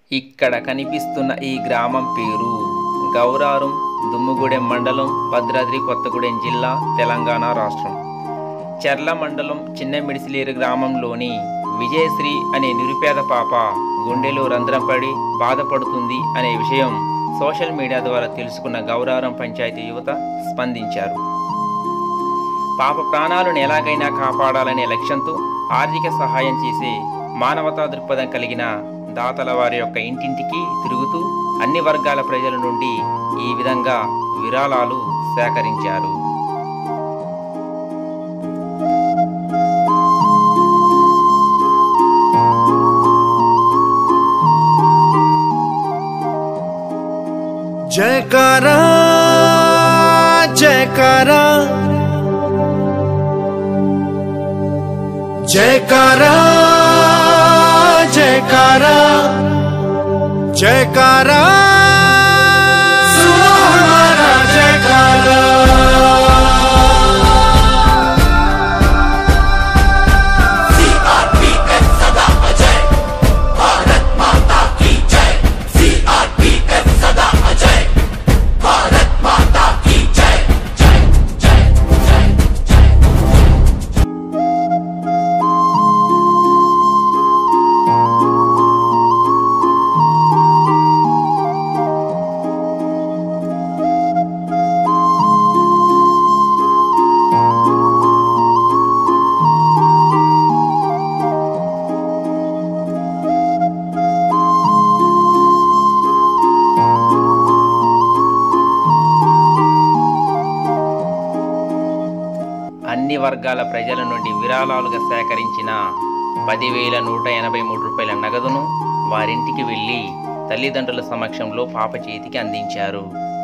ఇక్కడ కనిపిస్తున్న ఈ గ్రామం పేరు గౌరారం దుమ్ముగూడెం మండలం భద్రాద్రి కొత్తగూడెం జిల్లా తెలంగాణ రాష్ట్రం చెర్ల మండలం చిన్న మిడిసిలేరు గ్రామంలోని విజయశ్రీ అనే నిరుపేద పాప గుండెలో రంధ్రం పడి బాధపడుతుంది అనే విషయం సోషల్ మీడియా ద్వారా తెలుసుకున్న గౌరారం పంచాయతీ యువత స్పందించారు పాప ప్రాణాలను ఎలాగైనా కాపాడాలనే లక్ష్యంతో ఆర్థిక సహాయం చేసే మానవతా దృక్పథం కలిగిన దాతల వారి యొక్క ఇంటింటికి తిరుగుతూ అన్ని వర్గాల ప్రజల నుండి ఈ విధంగా విరాళాలు సేకరించారు जयकारा जयकारा जयकारा जयकारा जयकारा सुनो हमारा जयकारा అన్ని వర్గాల ప్రజల నుండి విరాళాలుగా సేకరించిన పదివేల నూట ఎనభై మూడు రూపాయల నగదును వారింటికి వెళ్ళి తల్లిదండ్రుల సమక్షంలో పాప చేతికి అందించారు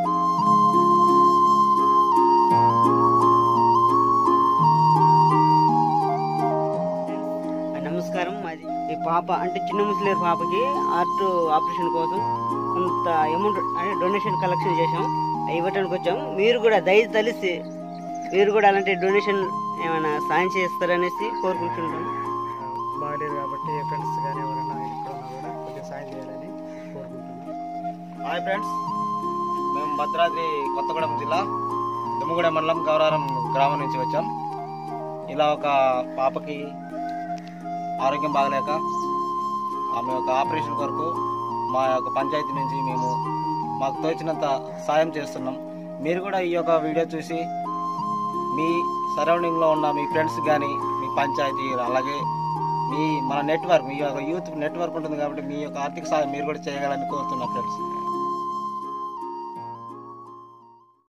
నమస్కారం మాది ఈ పాప అంటే చిన్న ముసలేరు పాపకి హార్ట్ ఆపరేషన్ కోసం కొంత అమౌంట్ అంటే డొనేషన్ కలెక్షన్ చేసాం అవి ఇవ్వడానికి వచ్చాం మీరు కూడా దయ తలిసి మీరు కూడా అలాంటి డొనేషన్ ఏమైనా సాయం చేస్తారనేసి కోరుకుంటున్నాం బాగలేదు కాబట్టి ఫ్రెండ్స్ కానీ ఎవరైనా ఇక్కడ ఉన్నా కూడా కొద్దిగా సాయం చేయాలని కోరుకుంటున్నాను హాయ్ ఫ్రెండ్స్ మేము భద్రాద్రి కొత్తగూడెం జిల్లా దుమ్మగూడెం మండలం గౌరారం గ్రామం నుంచి వచ్చాం ఇలా ఒక పాపకి ఆరోగ్యం బాగలేక ఆమె యొక్క ఆపరేషన్ కొరకు మా యొక్క పంచాయతీ నుంచి మేము మాకు తోచినంత సాయం చేస్తున్నాం మీరు కూడా ఈ యొక్క వీడియో చూసి మీ సరౌండింగ్లో ఉన్న మీ ఫ్రెండ్స్ కానీ మీ పంచాయతీ అలాగే మీ మన నెట్వర్క్ మీ యొక్క యూత్ నెట్వర్క్ ఉంటుంది కాబట్టి మీ యొక్క ఆర్థిక సాయం మీరు కూడా చేయగలని కోరుతున్నాం ఫ్రెండ్స్